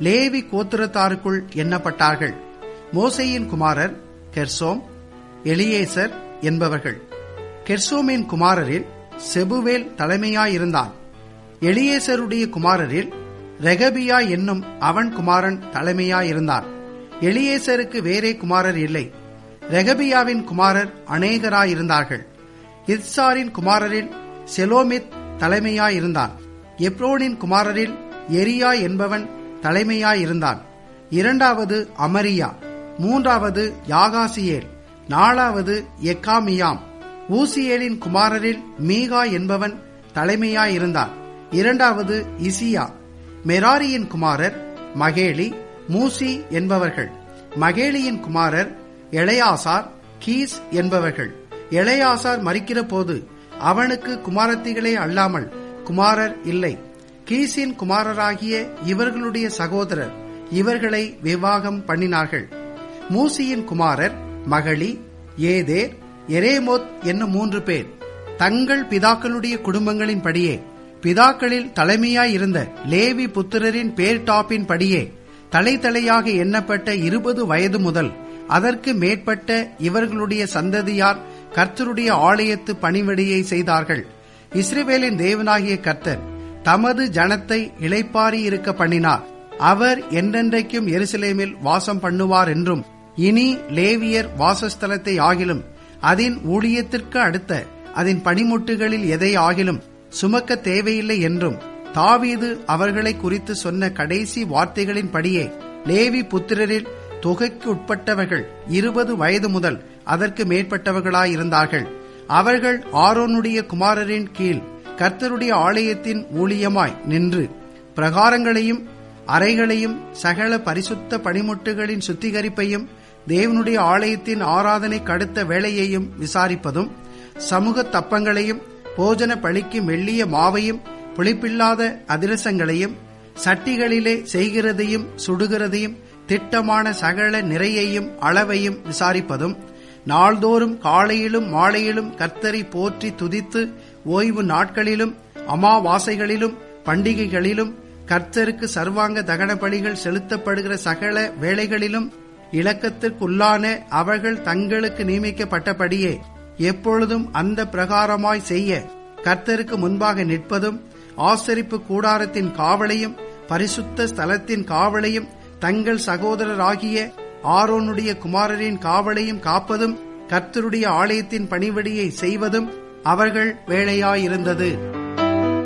லேவி கோத்திரத்தாருக்குள் எண்ணப்பட்டார்கள் மோசையின் குமாரர் கெர்சோம் எலியேசர் என்பவர்கள் கெர்சோமின் குமாரரில் செபுவேல் தலைமையாயிருந்தான் எலியேசருடைய குமாரரில் ரெகபியா என்னும் அவன் குமாரன் தலைமையாயிருந்தான் எலியேசருக்கு வேறே குமாரர் இல்லை ரெகபியாவின் குமாரர் அநேகராயிருந்தார்கள் இத்சாரின் குமாரரில் செலோமித் தலைமையாயிருந்தான் எப்ரோனின் குமாரரில் எரியா என்பவன் தலைமையாயிருந்தான் இரண்டாவது அமரியா மூன்றாவது யாகாசியேல் நாலாவது எக்காமியாம் ஊசியேலின் குமாரரில் மீகா என்பவன் தலைமையாயிருந்தான் இரண்டாவது இசியா மெராரியின் குமாரர் மகேலி மூசி என்பவர்கள் மகேலியின் குமாரர் எளையாசார் கீஸ் என்பவர்கள் எளையாசார் மறிக்கிற போது அவனுக்கு குமாரத்திகளே அல்லாமல் குமாரர் இல்லை கீசின் குமாரராகிய இவர்களுடைய சகோதரர் இவர்களை விவாகம் பண்ணினார்கள் மூசியின் குமாரர் மகளி ஏதேர் எரேமோத் என்னும் மூன்று பேர் தங்கள் பிதாக்களுடைய குடும்பங்களின் படியே பிதாக்களில் தலைமையாயிருந்த லேவி புத்திரரின் பேர் டாப்பின் படியே தலை தலையாக எண்ணப்பட்ட இருபது வயது முதல் அதற்கு மேற்பட்ட இவர்களுடைய சந்ததியார் கர்த்தருடைய ஆலயத்து பணிவடியை செய்தார்கள் இஸ்ரேவேலின் தேவனாகிய கர்த்தர் தமது ஜனத்தை இளைப்பாரி இருக்க பண்ணினார் அவர் என்றென்றைக்கும் எருசலேமில் வாசம் பண்ணுவார் என்றும் இனி லேவியர் வாசஸ்தலத்தை ஆகிலும் அதன் ஊழியத்திற்கு அடுத்த அதன் பணிமுட்டுகளில் எதை ஆகிலும் சுமக்க தேவையில்லை என்றும் தாவீது அவர்களை குறித்து சொன்ன கடைசி வார்த்தைகளின் படியே லேவி புத்திரரில் தொகைக்கு உட்பட்டவர்கள் இருபது வயது முதல் அதற்கு மேற்பட்டவர்களாயிருந்தார்கள் அவர்கள் ஆரோனுடைய குமாரரின் கீழ் கர்த்தருடைய ஆலயத்தின் ஊழியமாய் நின்று பிரகாரங்களையும் அறைகளையும் சகல பரிசுத்த பணிமுட்டுகளின் சுத்திகரிப்பையும் தேவனுடைய ஆலயத்தின் ஆராதனை கடுத்த வேலையையும் விசாரிப்பதும் சமூக தப்பங்களையும் போஜன பழிக்கு மெல்லிய மாவையும் புளிப்பில்லாத அதிரசங்களையும் சட்டிகளிலே செய்கிறதையும் சுடுகிறதையும் திட்டமான சகல நிறையையும் அளவையும் விசாரிப்பதும் நாள்தோறும் காலையிலும் மாலையிலும் கர்த்தரை போற்றி துதித்து ஓய்வு நாட்களிலும் அமாவாசைகளிலும் பண்டிகைகளிலும் கர்த்தருக்கு சர்வாங்க தகன பலிகள் செலுத்தப்படுகிற சகல வேளைகளிலும் இலக்கத்திற்குள்ளான அவர்கள் தங்களுக்கு நியமிக்கப்பட்டபடியே எப்பொழுதும் அந்த பிரகாரமாய் செய்ய கர்த்தருக்கு முன்பாக நிற்பதும் ஆசரிப்பு கூடாரத்தின் காவலையும் பரிசுத்த ஸ்தலத்தின் காவலையும் தங்கள் சகோதரராகிய ஆரோனுடைய குமாரரின் காவலையும் காப்பதும் கர்த்தருடைய ஆலயத்தின் பணிவடியை செய்வதும் அவர்கள் வேலையாயிருந்தது